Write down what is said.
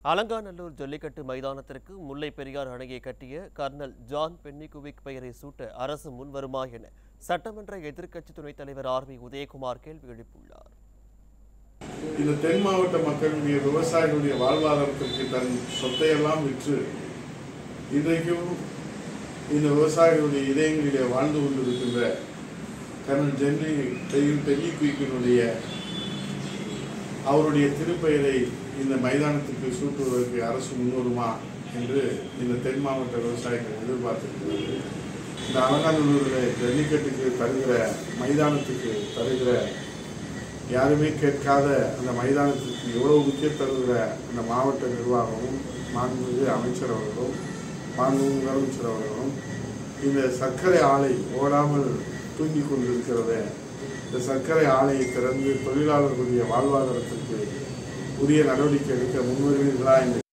அலங்காநல்லூர் ஜல்லிக்கட்டு மைதானத்திற்கு முல்லை பெரியார் அணையை கட்டிய கர்னல் ஜான் பென்னிகுவிக் பெயரை சூட்ட அரசு முன்வருமா என சட்டமன்ற எதிர்க்கட்சி துணைத் தலைவர் ஆர் பி உதயகுமார் கேள்வி எழுப்பியுள்ளார் இந்த தென் மாவட்ட மக்களுடைய விவசாயிகளுடைய வாழ்வாதாரத்திற்கு தன் சொத்தையெல்லாம் விற்று இன்றைக்கும் இந்த விவசாயிகளுடைய இதயங்களிலே வாழ்ந்து கொண்டிருக்கின்ற கர்னல் ஜென்ரி பென்னி குயிக்கினுடைய அவருடைய திருப்பெயரை இந்த மைதானத்துக்கு சூட்டுவதற்கு அரசு முன்வருமா என்று இந்த தென் மாவட்ட விவசாயிகள் எதிர்பார்த்திருக்கிறது இந்த அலங்காநல்லூரில் ஜல்லிக்கட்டுக்கு தருகிற மைதானத்துக்கு தருகிற யாருமே கேட்காத அந்த மைதானத்திற்கு எவ்வளவு முக்கியம் தருகிற அந்த மாவட்ட நிர்வாகமும் மாண்புமிகு அமைச்சர் அவர்களும் மாண்புமிகு முதலமைச்சர் அவர்களும் இந்த சர்க்கரை ஆலை ஓடாமல் தூங்கி கொண்டிருக்கிறத இந்த சர்க்கரை ஆலையை திறந்து தொழிலாளர்களுடைய வாழ்வாதாரத்திற்கு உரிய நடவடிக்கை எடுக்க முன்வருவீர்களா என்ற